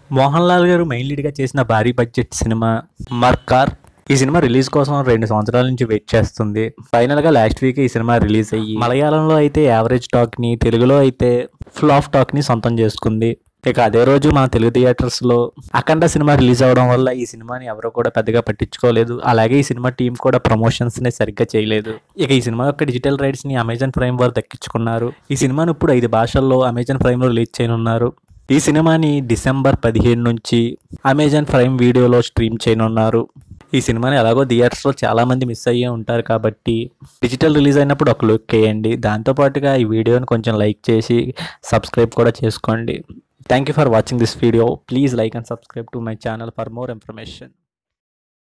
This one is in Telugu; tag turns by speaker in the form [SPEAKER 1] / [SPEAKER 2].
[SPEAKER 1] మోహన్ లాల్ గారు మెయిన్ లీడ్గా చేసిన భారీ బడ్జెట్ సినిమా మర్కార్ ఈ సినిమా రిలీజ్ కోసం రెండు సంవత్సరాల నుంచి వెయిట్ చేస్తుంది ఫైనల్ గా లాస్ట్ వీక్ ఈ సినిమా రిలీజ్ అయ్యి మలయాళంలో అయితే యావరేజ్ టాక్ ని తెలుగులో అయితే ఫ్లాప్ టాక్ ని సొంతం చేసుకుంది ఇక అదే రోజు మన తెలుగు థియేటర్స్ లో అఖండ సినిమా రిలీజ్ అవడం వల్ల ఈ సినిమాని ఎవరు కూడా పెద్దగా పట్టించుకోలేదు అలాగే ఈ సినిమా టీం కూడా ప్రమోషన్స్ ని సరిగ్గా చేయలేదు ఇక ఈ సినిమా యొక్క డిజిటల్ రైట్స్ ని అమెజాన్ ప్రైమ్ వారు దక్కించుకున్నారు ఈ సినిమాను ఇప్పుడు ఐదు భాషల్లో అమెజాన్ ప్రైమ్ లో రిలీజ్ చేయనున్నారు ఈ సినిమాని డిసెంబర్ పదిహేను నుంచి అమెజాన్ ప్రైమ్ వీడియోలో స్ట్రీమ్ చేయనున్నారు ఈ సినిమాని ఎలాగో థియేటర్స్లో చాలా మంది మిస్ అయ్యే ఉంటారు కాబట్టి డిజిటల్ రిలీజ్ అయినప్పుడు ఒక లుక్ వేయండి దాంతోపాటుగా ఈ వీడియోని కొంచెం లైక్ చేసి సబ్స్క్రైబ్ కూడా చేసుకోండి thank you for watching this video please like and subscribe to my channel for more information